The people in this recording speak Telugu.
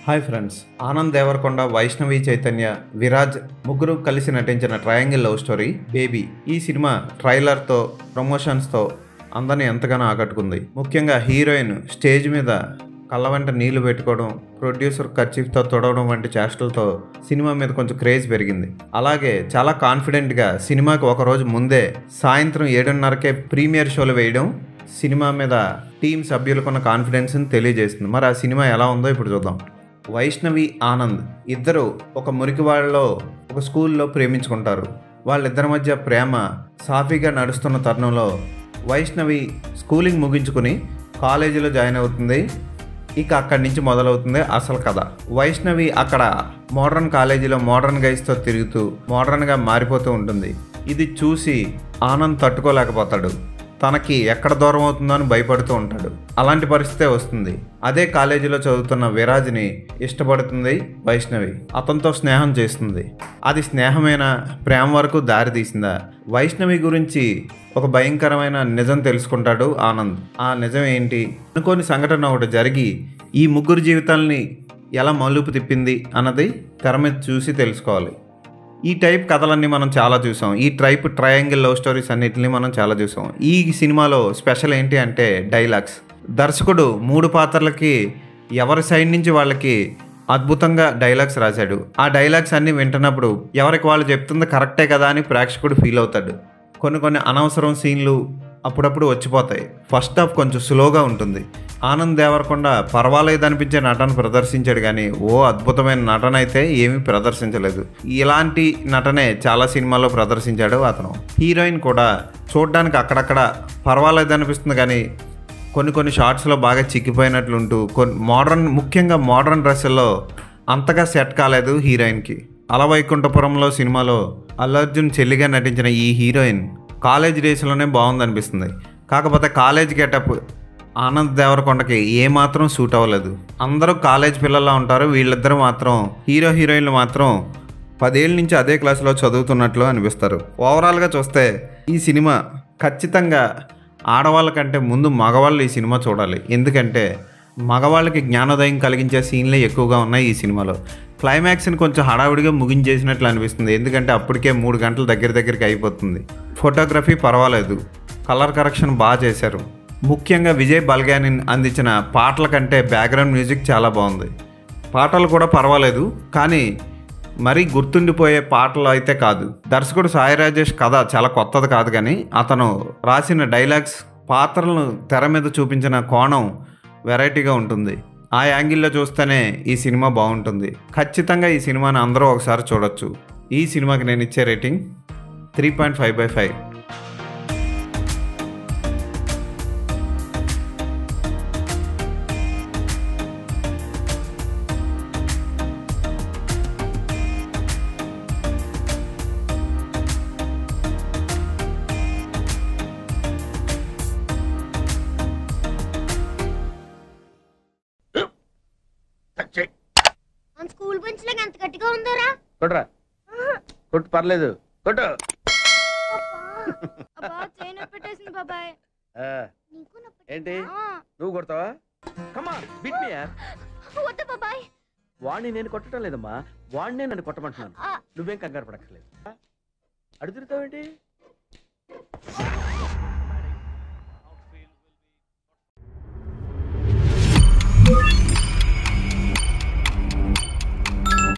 హాయ్ ఫ్రెండ్స్ ఆనంద్ దేవరకొండ వైష్ణవి చైతన్య విరాజ్ ముగ్గురు కలిసి నటించిన ట్రయాంగిల్ లవ్ స్టోరీ బేబీ ఈ సినిమా ట్రైలర్తో ప్రమోషన్స్తో అందరిని ఎంతగానో ఆకట్టుకుంది ముఖ్యంగా హీరోయిన్ స్టేజ్ మీద కళ్ళ వెంట నీళ్లు పెట్టుకోవడం ప్రొడ్యూసర్ ఖర్చీఫ్తో తొడవడం వంటి చేష్టలతో సినిమా మీద కొంచెం క్రేజ్ పెరిగింది అలాగే చాలా కాన్ఫిడెంట్గా సినిమాకి ఒక రోజు ముందే సాయంత్రం ఏడున్నరకే ప్రీమియర్ షోలు వేయడం సినిమా మీద టీం సభ్యులకున్న కాన్ఫిడెన్స్ని తెలియజేస్తుంది మరి ఆ సినిమా ఎలా ఉందో ఇప్పుడు చూద్దాం వైష్ణవి ఆనంద్ ఇద్దరు ఒక మురికివాడలో ఒక స్కూల్లో ప్రేమించుకుంటారు వాళ్ళిద్దరి మధ్య ప్రేమ సాఫీగా నడుస్తున్న తరుణంలో వైష్ణవి స్కూలింగ్ ముగించుకుని కాలేజీలో జాయిన్ అవుతుంది ఇక అక్కడి నుంచి మొదలవుతుంది అసలు కథ వైష్ణవి అక్కడ మోడర్న్ కాలేజీలో మోడర్న్ గైస్తో తిరుగుతూ మోడర్న్గా మారిపోతూ ఉంటుంది ఇది చూసి ఆనంద్ తట్టుకోలేకపోతాడు తనకి ఎక్కడ దూరం అవుతుందో అని భయపడుతూ ఉంటాడు అలాంటి పరిస్థితే వస్తుంది అదే కాలేజీలో చదువుతున్న విరాజ్ని ఇష్టపడుతుంది వైష్ణవి అతనితో స్నేహం చేస్తుంది అది స్నేహమైన ప్రేమ వరకు దారి తీసిందా వైష్ణవి గురించి ఒక భయంకరమైన నిజం తెలుసుకుంటాడు ఆనంద్ ఆ నిజం ఏంటి అనుకోని సంఘటన ఒకటి జరిగి ఈ ముగ్గురు జీవితాల్ని ఎలా మలుపు తిప్పింది అన్నది తెర మీద చూసి తెలుసుకోవాలి ఈ టైప్ కథలన్నీ మనం చాలా చూసాం ఈ టైప్ ట్రయాంగిల్ లవ్ స్టోరీస్ అన్నిటిని మనం చాలా చూసాం ఈ సినిమాలో స్పెషల్ ఏంటి అంటే డైలాగ్స్ దర్శకుడు మూడు పాత్రలకి ఎవరి సైడ్ నుంచి వాళ్ళకి అద్భుతంగా డైలాగ్స్ రాశాడు ఆ డైలాగ్స్ అన్నీ వింటున్నప్పుడు ఎవరికి వాళ్ళు చెప్తుంది కరెక్టే కదా అని ప్రేక్షకుడు ఫీల్ అవుతాడు కొన్ని కొన్ని అనవసరం సీన్లు అప్పుడప్పుడు వచ్చిపోతాయి ఫస్ట్ హాఫ్ కొంచెం స్లోగా ఉంటుంది ఆనంద్ దేవరకొండ పర్వాలేదు అనిపించే నటన ప్రదర్శించాడు కానీ ఓ అద్భుతమైన నటన అయితే ఏమీ ప్రదర్శించలేదు ఇలాంటి నటనే చాలా సినిమాల్లో ప్రదర్శించాడు అతను హీరోయిన్ కూడా చూడడానికి అక్కడక్కడ పర్వాలేదు అనిపిస్తుంది కానీ కొన్ని కొన్ని షార్ట్స్లో బాగా చిక్కిపోయినట్లుంటూ కొన్ని మోడర్న్ ముఖ్యంగా మోడర్న్ డ్రెస్సుల్లో అంతగా సెట్ కాలేదు హీరోయిన్కి అలవైకుంఠపురంలో సినిమాలో అల్లు అర్జున్ చెల్లిగా నటించిన ఈ హీరోయిన్ కాలేజ్ డేస్లోనే బాగుందనిపిస్తుంది కాకపోతే కాలేజ్ గెటప్ ఆనంద్ దేవరకొండకి ఏమాత్రం సూట్ అవ్వలేదు అందరూ కాలేజ్ పిల్లల్లా ఉంటారు వీళ్ళిద్దరూ మాత్రం హీరో హీరోయిన్లు మాత్రం పదేళ్ళ నుంచి అదే క్లాసులో చదువుతున్నట్లు అనిపిస్తారు ఓవరాల్గా చూస్తే ఈ సినిమా ఖచ్చితంగా ఆడవాళ్ళ కంటే ముందు మగవాళ్ళు ఈ సినిమా చూడాలి ఎందుకంటే మగవాళ్ళకి జ్ఞానోదయం కలిగించే సీన్లే ఎక్కువగా ఉన్నాయి ఈ సినిమాలో క్లైమాక్స్ని కొంచెం హడావుడిగా ముగించేసినట్లు అనిపిస్తుంది ఎందుకంటే అప్పటికే మూడు గంటల దగ్గర దగ్గరికి అయిపోతుంది ఫోటోగ్రఫీ పర్వాలేదు కలర్ కరెక్షన్ బాగా చేశారు ముఖ్యంగా విజయ్ బల్గాని అందించిన పాటల కంటే బ్యాక్గ్రౌండ్ మ్యూజిక్ చాలా బాగుంది పాటలు కూడా పర్వాలేదు కానీ మరీ గుర్తుండిపోయే పాటలు అయితే కాదు దర్శకుడు సాయి రాజేష్ కథ చాలా కొత్తది కాదు కానీ అతను రాసిన డైలాగ్స్ పాత్రలను తెర మీద చూపించిన కోణం వెరైటీగా ఉంటుంది ఆ యాంగిల్లో చూస్తేనే ఈ సినిమా బాగుంటుంది ఖచ్చితంగా ఈ సినిమాని అందరూ ఒకసారి చూడొచ్చు ఈ సినిమాకి నేను ఇచ్చే rating three point five by five మన స్కూల్ బెంచ్ లాగా ఎంత గట్టిగా ఉందోరా కొట్రా కొట్టు పర్లేదు కొట్టు అబ్బా చైన్ పెట్టేసింది బాబాయ్ ఆ, నీకు నొప్పి ఏంటి ఆ, నువ్వు కొడతావా కమా బిట్ మీ వద్దు బాబాయ్ వాడిని నేను కొట్టడం లేదమ్మా వాడినే నన్ను కొట్టమంటున్నాను ఆ, నువ్వేం కంగారు పడక్కర్లేదు అడుగుతావేంటి